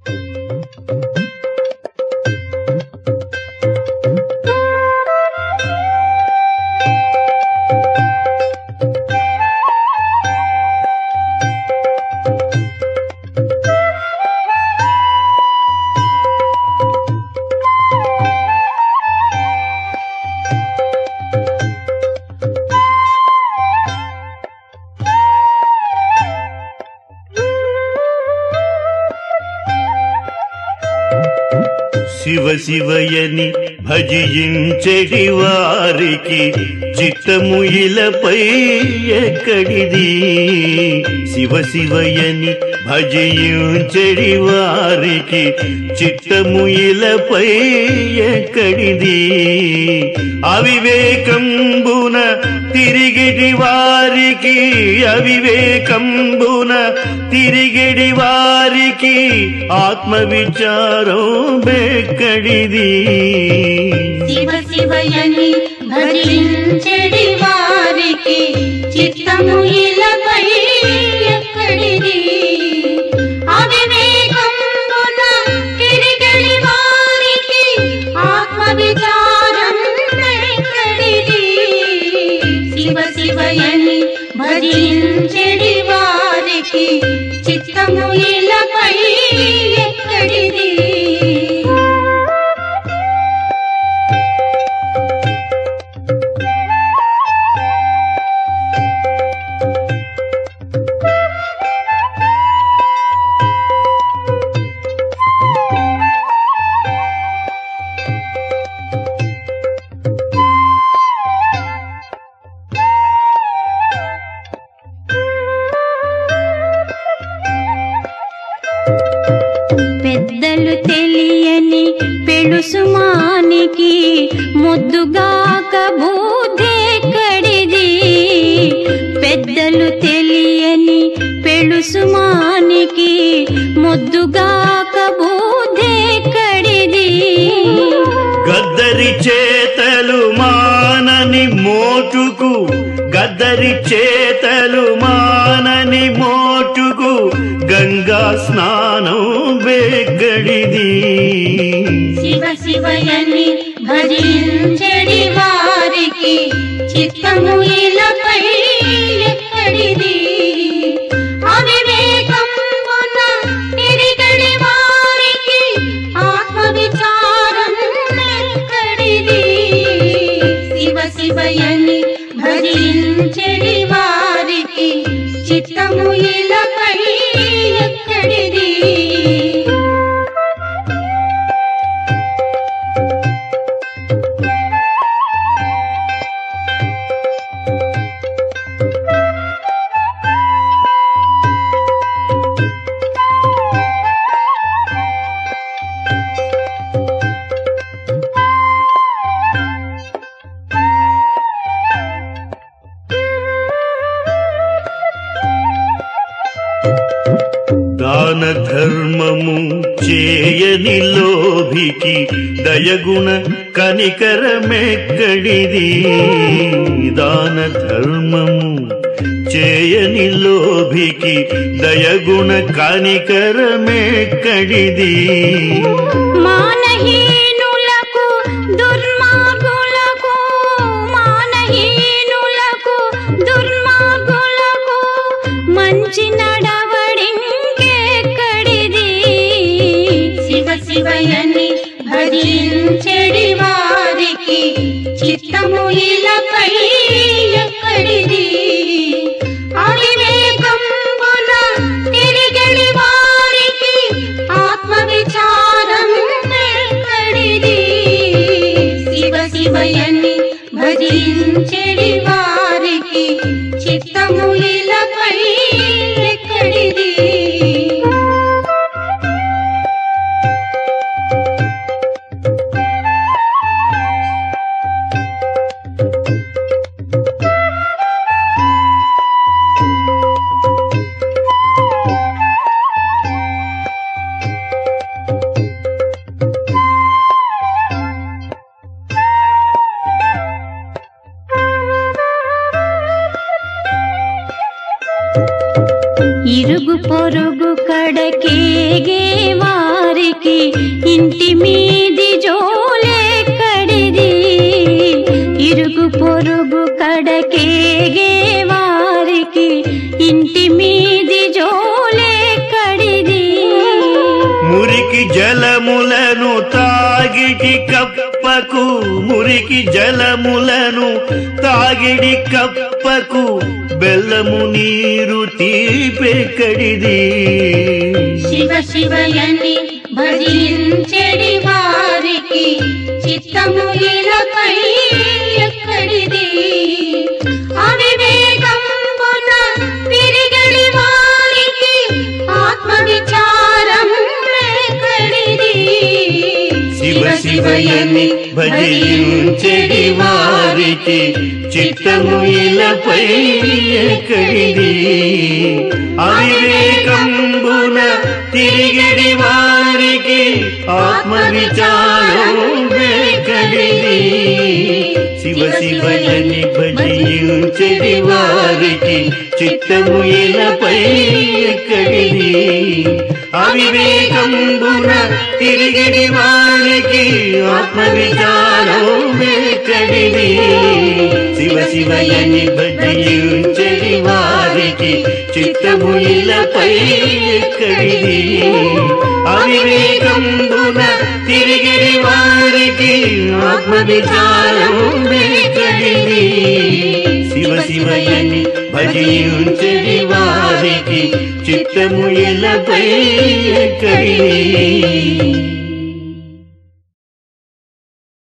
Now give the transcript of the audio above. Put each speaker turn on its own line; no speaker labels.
శివ శివయని భజించెడి వారికి చిత్తము ఇలపై ఎక్కడిది శివ శివయని భజించెడి వారికి చిత్తము ఇలపై ఎక్కడిది అవివేకంబున తిరిగిడి వారికి అవివేకంబున తిరిగిడి వారికి ఆత్మ విచారం బెక్కడిది
శివ శివయని భజించెడి వారికి చిత్తము ఇలపై ఎక్కడిది అవివేకంబున తిరిగడి వారికి ఆత్మ విచారం ఎక్కడిది శివ శివయని భజించెడి వారికి చిత్తము ఇలపై ఎక్కడిది పెద్దలు తెలియని పెళుసుమానికి ముద్దుగాక బూదెక్కడిది పెద్దలు తెలియని పెళుసుమానికి ముద్దుగాక బూదెక్కడిది
గద్దరి చేతలు మానని మోటుకు గద్దరి చేతలు మానని మోటుకు గంగా స్నానం బెగ్గడిది
శివ శివయని భజించడి వారికి చిత్తము ఇలపై ఎక్కడిది అవివేకంబున తిరిగడి వారికి ఆత్మ విచారం ఎక్కడిది శివ శివయని భజించడి వారికి చిత్తము ఇలపై ఎక్కడిది
దాన ధర్మము చేయని లోభికి దయగుణ కనికరమెక్కడిది దాన ధర్మము చేయని లోభికి దయగుణ కనికరమెక్కడిది
మానహీనులకు దుర్మార్గులకు మానహీనులకు దుర్మార్గులకు మంచి నడవడింకెక్కడిది శివ శివయని భజించెడి వారికి చిత్తము ఇలపై ఎక్కడిది అవివేకంబున తిరిగడి వారికి ఆత్మ విచారం ఎక్కడిది శివ శివయని భజించెడి వారికి చిత్తము ఇలపై ఎక్కడిది
జలములను తాగిడి కప్పకు మురికి జలములను తాగిడి కప్పకు బెల్లము నీరు తీపెక్కడిది
శివ శివయని భజించెడి వారికి చిత్తము ఇలపై ఎక్కడిది అవివేకంబున తిరిగడి వారికి ఆత్మ విచారం ఎక్కడిది
శివ శివయని భజించెడి వారికి చిత్తము ఇలపై ఎక్కడిది అవివేకంబున తిరిగిడి వారికి ఆత్మ విచారం ఎక్కడిది శివ శివయని భజించెడి వారికి చిత్తము ఇలపై ఎక్కడిది అవివేకంబున తిరిగిడి వారికి ఆత్మ విచారం ఎక్కడిది శివ శివయని భజించెడి వారికి చిత్తము ఇలపై ఎక్కడిది అవివేకంబున తిరిగిడి వారికి ఆత్మ విచారం ఎక్కడిది శివ శివయని భజించెడి వారికి చిత్తము ఎలపై ఎక్కడిది